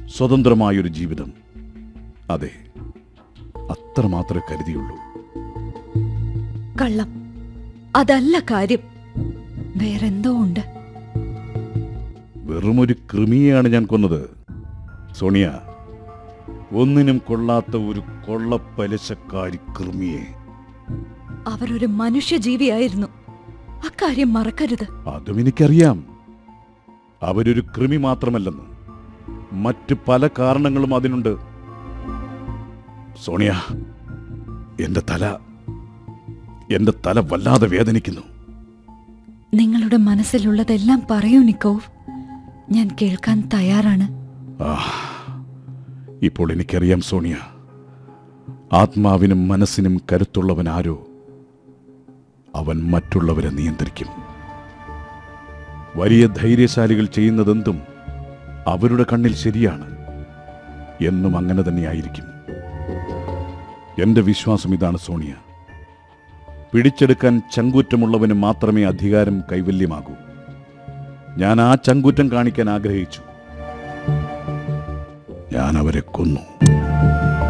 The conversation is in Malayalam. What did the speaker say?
സ്വതന്ത്രമായൊരു ജീവിതം അതെ അത്രമാത്രമേ കരുതിയുള്ളൂ കള്ളം അതല്ല കാര്യം വേറെന്തോ ഉണ്ട് വെറുമൊരു കൃമിയെയാണ് ഞാൻ കൊന്നത് സോണിയ ഒന്നിനും കൊള്ളാത്ത ഒരു കൊള്ളപ്പലിശക്കാരി കൃമിയെ അവരൊരു മനുഷ്യജീവിയായിരുന്നു അക്കാര്യം മറക്കരുത് അതും എനിക്കറിയാം അവരൊരു കൃമി മാത്രമല്ലെന്ന് മറ്റ് പല കാരണങ്ങളും അതിനുണ്ട് സോണിയ എന്റെ തല എന്റെ തല വല്ലാതെ വേദനിക്കുന്നു നിങ്ങളുടെ മനസ്സിലുള്ളതെല്ലാം പറയൂ നിക്കോവ് ഞാൻ കേൾക്കാൻ തയ്യാറാണ് ആ ഇപ്പോൾ എനിക്കറിയാം സോണിയ ആത്മാവിനും മനസ്സിനും കരുത്തുള്ളവൻ ആരോ അവൻ മറ്റുള്ളവരെ നിയന്ത്രിക്കും വലിയ ധൈര്യശാലികൾ ചെയ്യുന്നതെന്തും അവരുടെ കണ്ണിൽ ശരിയാണ് എന്നും അങ്ങനെ തന്നെയായിരിക്കും എന്റെ വിശ്വാസം ഇതാണ് സോണിയ പിടിച്ചെടുക്കാൻ ചങ്കൂറ്റമുള്ളവന് മാത്രമേ അധികാരം കൈവല്യമാകൂ ഞാൻ ആ ചങ്കൂറ്റം കാണിക്കാൻ ആഗ്രഹിച്ചു ഞാൻ അവരെ കൊന്നു